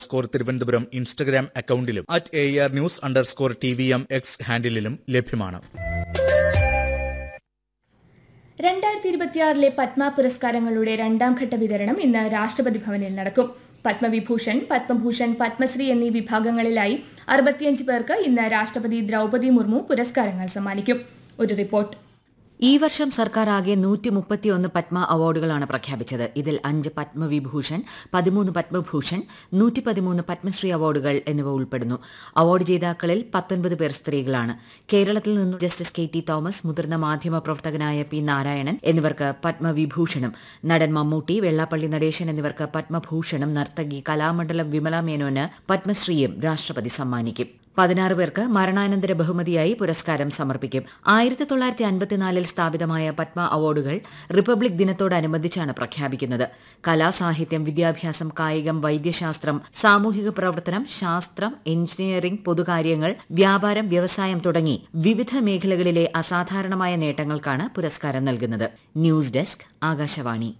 score Thiruvananthapuram Instagram അക്കൌണ്ടിലും at A R news underscore T V M X ഹാൻഡിലും ലഭ്യമാണ് രണ്ടായിരത്തി ഇരുപത്തിയാറിലെ പത്മ പുരസ്കാരങ്ങളുടെ രണ്ടാം ഘട്ട വിതരണം ഇന്ന് രാഷ്ട്രപതി ഭവനിൽ നടക്കും പത്മവിഭൂഷൺ പത്മഭൂഷൺ പത്മശ്രീ എന്നീ വിഭാഗങ്ങളിലായി അറുപത്തിയഞ്ച് പേർക്ക് ഇന്ന് രാഷ്ട്രപതി ദ്രൗപദി മുർമു പുരസ്കാരങ്ങൾ സമ്മാനിക്കും ഒരു റിപ്പോർട്ട് ഈ വർഷം സർക്കാർ ആകെ നൂറ്റി മുപ്പത്തിയൊന്ന് പത്മ അവാർഡുകളാണ് പ്രഖ്യാപിച്ചത് ഇതിൽ അഞ്ച് പത്മവിഭൂഷൺ പതിമൂന്ന് പത്മഭൂഷൺ നൂറ്റി പതിമൂന്ന് പത്മശ്രീ അവാർഡുകൾ എന്നിവ ഉൾപ്പെടുന്നു അവാർഡ് ജേതാക്കളിൽ പത്തൊൻപത് പേർ സ്ത്രീകളാണ് കേരളത്തിൽ നിന്നും ജസ്റ്റിസ് കെ ടി തോമസ് മുതിർന്ന മാധ്യമ പ്രവർത്തകനായ പി നാരായണൻ എന്നിവർക്ക് പത്മവിഭൂഷണും നടൻ മമ്മൂട്ടി വെള്ളാപ്പള്ളി നടേശൻ എന്നിവർക്ക് പത്മഭൂഷണും നർത്തകി കലാമണ്ഡലം വിമല മേനോന് പത്മശ്രീയും രാഷ്ട്രപതി സമ്മാനിക്കും പതിനാറ് പേർക്ക് മരണാനന്തര ബഹുമതിയായി പുരസ്കാരം സമർപ്പിക്കും ആയിരത്തി തൊള്ളായിരത്തി അൻപത്തിനാലിൽ സ്ഥാപിതമായ പത്മ അവാർഡുകൾ റിപ്പബ്ലിക് ദിനത്തോടനുബന്ധിച്ചാണ് പ്രഖ്യാപിക്കുന്നത് കലാ സാഹിത്യം വിദ്യാഭ്യാസം കായികം വൈദ്യശാസ്ത്രം സാമൂഹിക പ്രവർത്തനം ശാസ്ത്രം എഞ്ചിനീയറിംഗ് പൊതുകാര്യങ്ങൾ വ്യാപാരം വ്യവസായം തുടങ്ങി വിവിധ മേഖലകളിലെ അസാധാരണമായ നേട്ടങ്ങൾക്കാണ് പുരസ്കാരം നൽകുന്നത് news desk Akashvani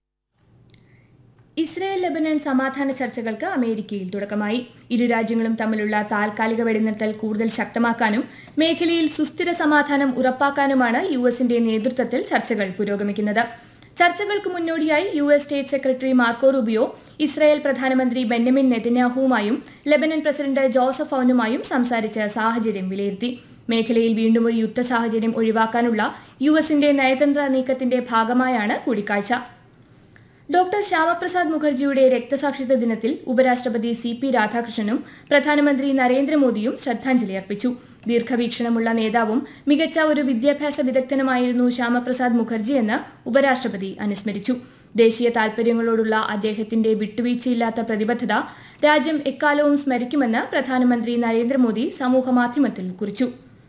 Israel Lebanon സമാധാന ചർച്ചകൾക്ക് അമേരിക്കയിൽ തുടക്കമായി ഇരു രാജ്യങ്ങളും തമ്മിലുള്ള താൽക്കാലിക വെടിനിർത്തൽ കൂടുതൽ ശക്തമാക്കാനും മേഖലയിൽ സുസ്ഥിര സമാധാനം ഉറപ്പാക്കാനുമാണ് യു എസിന്റെ നേതൃത്വത്തിൽ ചർച്ചകൾ പുരോഗമിക്കുന്നത് ചർച്ചകൾക്ക് മുന്നോടിയായി U S state secretary Marco Rubio Israel പ്രധാനമന്ത്രി ബെന്യമിൻ നെതന്യാഹുവുമായും ലബനൻ പ്രസിഡന്റ് ജോസഫ് ഔനുമായും സംസാരിച്ച് സാഹചര്യം വിലയിരുത്തി മേഖലയിൽ വീണ്ടും ഒരു യുദ്ധ സാഹചര്യം ഒഴിവാക്കാനുള്ള യു എസിന്റെ നയതന്ത്ര നീക്കത്തിന്റെ ഭാഗമായാണ് കൂടിക്കാഴ്ച ഡോക്ടർ ശ്യാമപ്രസാദ് മുഖർജിയുടെ രക്തസാക്ഷിത്വ ദിനത്തിൽ ഉപരാഷ്ട്രപതി സി പി രാധാകൃഷ്ണനും പ്രധാനമന്ത്രി നരേന്ദ്രമോദിയും ശ്രദ്ധാഞ്ജലി അർപ്പിച്ചു ദീർഘവീക്ഷണമുള്ള നേതാവും മികച്ച ഒരു വിദ്യാഭ്യാസ വിദഗ്ധനുമായിരുന്നു ശ്യാമപ്രസാദ് മുഖർജി എന്ന് ഉപരാഷ്ട്രപതി അനുസ്മരിച്ചു ദേശീയ താൽപര്യങ്ങളോടുള്ള അദ്ദേഹത്തിന്റെ വിട്ടുവീഴ്ചയില്ലാത്ത പ്രതിബദ്ധത രാജ്യം എക്കാലവും സ്മരിക്കുമെന്ന് പ്രധാനമന്ത്രി നരേന്ദ്രമോദി സമൂഹമാധ്യമത്തിൽ കുറിച്ചു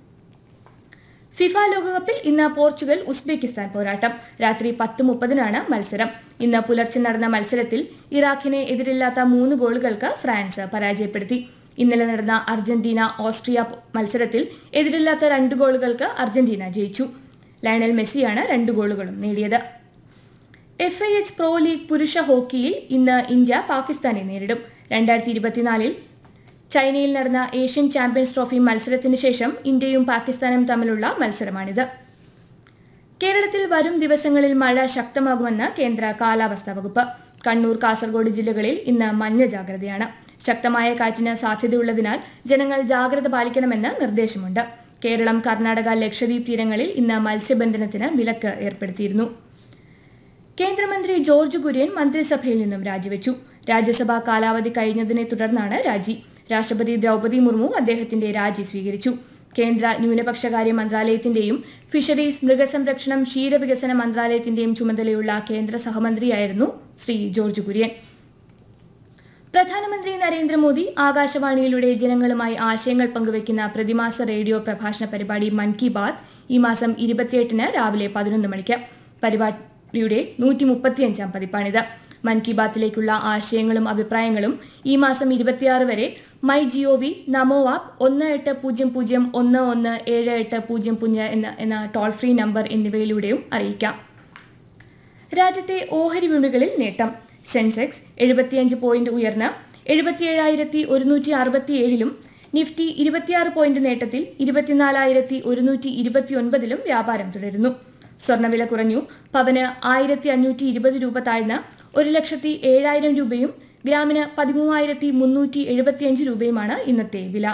ഫിഫ ലോകകപ്പിൽ ഇന്ന് പോർച്ചുഗൽ ഉസ്ബെക്കിസ്ഥാൻ പോരാട്ടം രാത്രി പത്ത് മുപ്പതിനാണ് മത്സരം ഇന്ന് പുലർച്ചെ നടന്ന മത്സരത്തിൽ ഇറാഖിനെ എതിരില്ലാത്ത മൂന്ന് ഗോളുകൾക്ക് ഫ്രാൻസ് പരാജയപ്പെടുത്തി ഇന്നലെ നടന്ന അർജന്റീന ഓസ്ട്രിയ മത്സരത്തിൽ എതിരില്ലാത്ത രണ്ട് ഗോളുകൾക്ക് അർജന്റീന ജയിച്ചു ലയണൽ മെസ്സിയാണ് രണ്ട് ഗോളുകളും നേടിയത് F I H pro league പുരുഷ ഹോക്കിയിൽ ഇന്ന് ഇന്ത്യ പാകിസ്ഥാനെ നേരിടും രണ്ടായിരത്തി ഇരുപത്തിനാലിൽ ചൈനയിൽ നടന്ന ഏഷ്യൻ ചാമ്പ്യൻസ് ട്രോഫി മത്സരത്തിന് ശേഷം ഇന്ത്യയും പാകിസ്ഥാനും തമ്മിലുള്ള മത്സരമാണിത് കേരളത്തിൽ വരും ദിവസങ്ങളിൽ മഴ ശക്തമാകുമെന്ന് കേന്ദ്ര കാലാവസ്ഥാ വകുപ്പ് കണ്ണൂർ കാസർഗോഡ് ജില്ലകളിൽ ഇന്ന് മഞ്ഞ ജാഗ്രതയാണ് ശക്തമായ കാറ്റിന് സാധ്യതയുള്ളതിനാൽ ജനങ്ങൾ ജാഗ്രത പാലിക്കണമെന്ന് നിർദ്ദേശമുണ്ട് കേരളം കർണാടക ലക്ഷദ്വീപ് തീരങ്ങളിൽ ഇന്ന് മത്സ്യബന്ധനത്തിന് വിലക്ക് ഏർപ്പെടുത്തിയിരുന്നു കേന്ദ്രമന്ത്രി ജോർജ് കുര്യൻ മന്ത്രിസഭയിൽ നിന്നും രാജിവെച്ചു രാജ്യസഭാ കാലാവധി കഴിഞ്ഞതിനെ തുടർന്നാണ് രാജി രാഷ്ട്രപതി ദ്രൗപദി മുർമു അദ്ദേഹത്തിന്റെ രാജി സ്വീകരിച്ചു കേന്ദ്ര ന്യൂനപക്ഷകാര്യ മന്ത്രാലയത്തിന്റെയും ഫിഷറീസ് മൃഗസംരക്ഷണം ക്ഷീരവികസന മന്ത്രാലയത്തിന്റെയും ചുമതലയുള്ള കേന്ദ്ര സഹമന്ത്രിയായിരുന്നു ശ്രീ ജോർജ് കുര്യൻ പ്രധാനമന്ത്രി നരേന്ദ്രമോദി ആകാശവാണിയിലൂടെ ജനങ്ങളുമായി ആശയങ്ങൾ പങ്കുവയ്ക്കുന്ന പ്രതിമാസ റേഡിയോ പ്രഭാഷണ പരിപാടി മൻ കി ബാത് ഈ മാസം ഇരുപത്തിയെട്ടിന് രാവിലെ പതിനൊന്ന് മണിക്ക് പരിപാടിയുടെ നൂറ്റി മുപ്പത്തിയഞ്ചാം പതിപ്പാണിത് മൻ കി ബാത്തിലേക്കുള്ള ആശയങ്ങളും അഭിപ്രായങ്ങളും ഈ മാസം ഇരുപത്തിയാറ് വരെ my G O V Namo app എട്ട് പൂജ്യം പൂജ്യം ഒന്ന് ഒന്ന് ഏഴ് എട്ട് പൂജ്യം പൂജ്യം എന്ന എന്ന ടോൾ ഫ്രീ നമ്പർ എന്നിവയിലൂടെയും അറിയിക്കാം രാജ്യത്തെ ഓഹരി വിപണികളിൽ നേട്ടം സെൻസെക്സ് എഴുപത്തിയഞ്ച് പോയിന്റ് ഉയർന്ന് എഴുപത്തിയേഴായിരത്തി ഒരുന്നൂറ്റി അറുപത്തിയേഴിലും നിഫ്റ്റി ഇരുപത്തിയാറ് പോയിന്റ് നേട്ടത്തിൽ ഇരുപത്തിനാലായിരത്തി ഒരുന്നൂറ്റി ഇരുപത്തിയൊൻപതിലും വ്യാപാരം തുടരുന്നു സ്വർണ്ണവില കുറഞ്ഞു പവന് ആയിരത്തി അഞ്ഞൂറ്റി ഇരുപത് രൂപ താഴ്ന്ന് ഒരു ലക്ഷത്തി ഏഴായിരം രൂപയും ഗ്രാമിന് പതിമൂവായിരത്തി മുന്നൂറ്റി എഴുപത്തിയഞ്ച് രൂപയുമാണ് ഇന്നത്തെ വില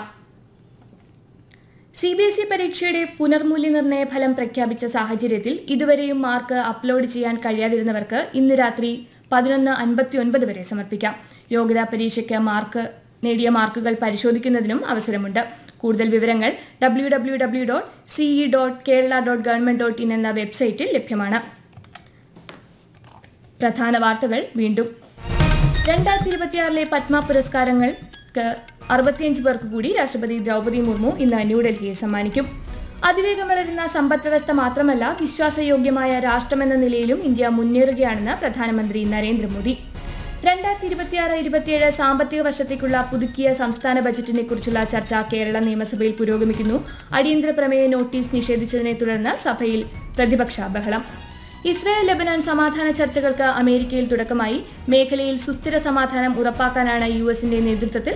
സി ബി എസ് ഇ പരീക്ഷയുടെ പുനർമൂല്യനിർണ്ണയ ഫലം പ്രഖ്യാപിച്ച സാഹചര്യത്തിൽ ഇതുവരെയും മാർക്ക് അപ്ലോഡ് ചെയ്യാൻ കഴിയാതിരുന്നവർക്ക് ഇന്ന് രാത്രി പതിനൊന്ന് അൻപത്തിയൊൻപത് വരെ സമർപ്പിക്കാം യോഗ്യതാ പരീക്ഷയ്ക്ക് മാർക്ക് നേടിയ മാർക്കുകൾ പരിശോധിക്കുന്നതിനും അവസരമുണ്ട് കൂടുതൽ വിവരങ്ങൾ W W W dot C E dot Kerala dot government dot in എന്ന വെബ്സൈറ്റിൽ ലഭ്യമാണ് പ്രധാന വാർത്തകൾ വീണ്ടും രണ്ടായിരത്തി ഇരുപത്തിയാറിലെ പത്മ പുരസ്കാരങ്ങൾക്ക് അറുപത്തിയഞ്ച് പേർക്ക് കൂടി രാഷ്ട്രപതി ദ്രൗപദി മുർമു ഇന്ന് ന്യൂഡൽഹിയിൽ സമ്മാനിക്കും അതിവേഗം വളരുന്ന സമ്പദ് വ്യവസ്ഥ മാത്രമല്ല വിശ്വാസയോഗ്യമായ രാഷ്ട്രമെന്ന നിലയിലും ഇന്ത്യ മുന്നേറുകയാണെന്ന് പ്രധാനമന്ത്രി നരേന്ദ്രമോദി രണ്ടായിരത്തി ഇരുപത്തിയാറ് ഇരുപത്തിയേഴ് സാമ്പത്തിക വർഷത്തേക്കുള്ള പുതുക്കിയ സംസ്ഥാന ബജറ്റിനെ കുറിച്ചുള്ള ചർച്ച കേരള നിയമസഭയിൽ പുരോഗമിക്കുന്നു അടിയന്തര പ്രമേയ നോട്ടീസ് നിഷേധിച്ചതിനെ തുടർന്ന് സഭയിൽ പ്രതിപക്ഷ ബഹളം ഇസ്രായേൽ ലബനാൻ സമാധാന ചർച്ചകൾക്ക് അമേരിക്കയിൽ തുടക്കമായി മേഖലയിൽ സുസ്ഥിര സമാധാനം ഉറപ്പാക്കാനാണ് യു എസിന്റെ നേതൃത്വത്തിൽ